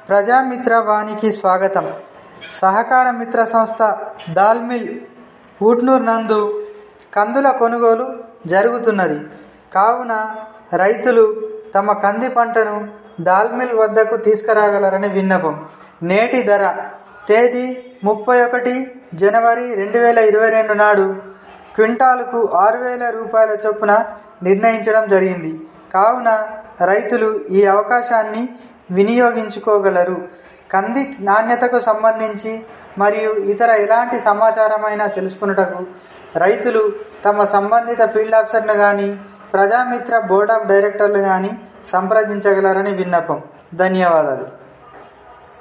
ప్రజామిత్ర వానికి స్వాగతం సహకార మిత్ర సంస్థ దాల్మిల్ ఊట్నూర్ నందు కందుల కొనుగోలు జరుగుతున్నది కావున రైతులు తమ కంది పంటను దాల్మిల్ వద్దకు తీసుకురాగలరని విన్నపం నేటి ధర తేదీ ముప్పై ఒకటి జనవరి రెండు వేల ఇరవై రెండు నాడు క్వింటాలుకు ఆరు వేల రూపాయల చొప్పున నిర్ణయించడం జరిగింది కావున రైతులు ఈ అవకాశాన్ని వినియోగించుకోగలరు కంది నాణ్యతకు సంబంధించి మరియు ఇతర ఎలాంటి సమాచారమైనా తెలుసుకున్నటకు రైతులు తమ సంబంధిత ఫీల్డ్ ఆఫీసర్ను కానీ ప్రజామిత్ర బోర్డ్ ఆఫ్ డైరెక్టర్లు కానీ సంప్రదించగలరని విన్నపం ధన్యవాదాలు